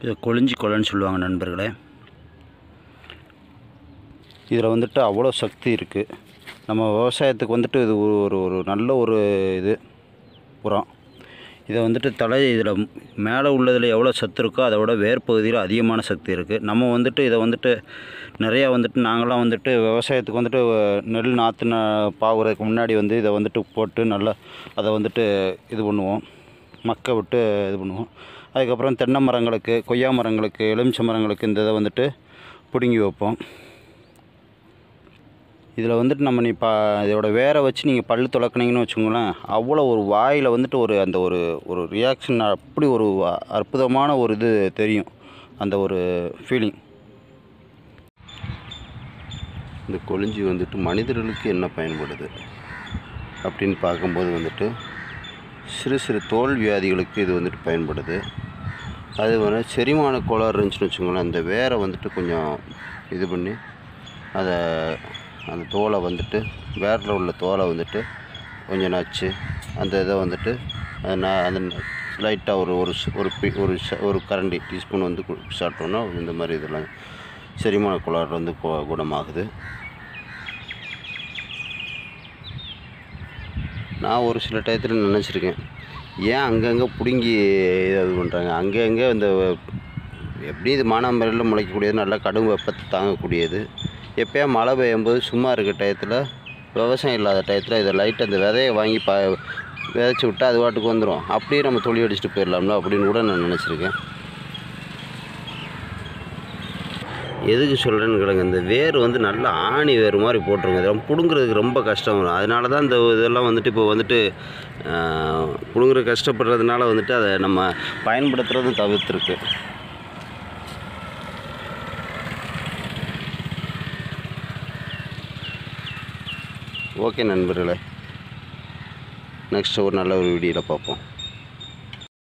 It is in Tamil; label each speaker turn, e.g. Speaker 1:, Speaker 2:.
Speaker 1: இது கொழிஞ்சி கொலைன்னு சொல்லுவாங்க நண்பர்களே இதில் வந்துட்டு அவ்வளோ சக்தி இருக்குது நம்ம விவசாயத்துக்கு வந்துட்டு இது ஒரு ஒரு ஒரு நல்ல ஒரு இது உரம் இதை வந்துட்டு தலை இதில் மேலே உள்ளதில் எவ்வளோ சத்து இருக்கோ அதை விட வேர் பகுதியில் அதிகமான சக்தி இருக்குது நம்ம வந்துட்டு இதை வந்துட்டு நிறையா வந்துட்டு நாங்களாம் வந்துட்டு விவசாயத்துக்கு வந்துட்டு நெல் நாற்று ந பாவுறதுக்கு முன்னாடி வந்து இதை வந்துட்டு போட்டு நல்லா அதை வந்துட்டு இது பண்ணுவோம் மக்க விட்டு இது பண்ணுவோம் அதுக்கப்புறம் தென்னை மரங்களுக்கு கொய்யா மரங்களுக்கு எலுமிச்சை மரங்களுக்கு இந்த இதை வந்துட்டு பிடுங்கி வைப்போம் இதில் வந்துட்டு நம்ம நீ பா இதோட வேரை வச்சு நீங்கள் பல்லு துளக்குனீங்கன்னு வச்சுக்கோங்களேன் அவ்வளோ ஒரு வாயில் வந்துட்டு ஒரு அந்த ஒரு ஒரு ரியாக்ஷன் அப்படி ஒரு அ- அற்புதமான ஒரு இது தெரியும் அந்த ஒரு ஃபீலிங்
Speaker 2: இந்த கொழிஞ்சி வந்துட்டு மனிதர்களுக்கு என்ன பயன்படுது அப்படின்னு பார்க்கும்போது வந்துட்டு சிறு சிறு தோல் வியாதிகளுக்கு இது வந்துட்டு பயன்படுது அது வந்து செரிமான கோளாறு இருந்துச்சுன்னு வச்சுக்கோங்களேன் அந்த வேரை வந்துட்டு கொஞ்சம் இது பண்ணி அதை அந்த தோலை வந்துட்டு வேரில் உள்ள தோலை வந்துட்டு கொஞ்சம் நச்சு அந்த இதை வந்துட்டு அது ந- அந்த லைட்டாக ஒரு ஒரு ஸ்- ஒரு பி- ஒரு ச- ஒரு கரண்டி டீஸ்பூன் வந்து கு- சாப்பிட்டோன்னா இந்த மாதிரி இதெல்லாம் செரிமான கோளாறு வந்து கு- குணமாகுது நான் ஒரு சில டயத்தில் நினச்சிருக்கேன் ஏன் அங்கங்கே பிடுங்கி இது பண்ணுறாங்க அங்கங்கே இந்த எப்படி இது மானாம்பரையில் முளைக்கக்கூடியது நல்லா கடும் வெப்பத்தை தாங்கக்கூடியது எப்போயா மழை பெய்யும்போது சும்மா இருக்க டயத்தில் விவசாயம் இல்லாத டயத்தில் இதை லைட் அந்த விதையை வாங்கி ப விதைச்சி விட்டா அது பாட்டுக்கு வந்துடும் அப்படியே நம்ம தொழில் அடிச்சுட்டு போயிடலாம்ல அப்படின்னு கூட நான் நினச்சிருக்கேன் எதுக்கு சொல்கிறேன்னு கிடங்க இந்த வேர் வந்து நல்ல ஆணி வேர் மாதிரி போட்டுருங்க இதெல்லாம் பிடுங்குறதுக்கு ரொம்ப கஷ்டம் வரும் அதனால தான் இந்த இதெல்லாம் வந்துட்டு இப்போ வந்துட்டு பிடுங்குற கஷ்டப்படுறதுனால வந்துட்டு அதை நம்ம பயன்படுத்துகிறதும் தவிர்த்துருக்கு ஓகே நண்பர்களே நெக்ஸ்ட் ஒரு நல்ல ஒரு வீடியோவில் பார்ப்போம்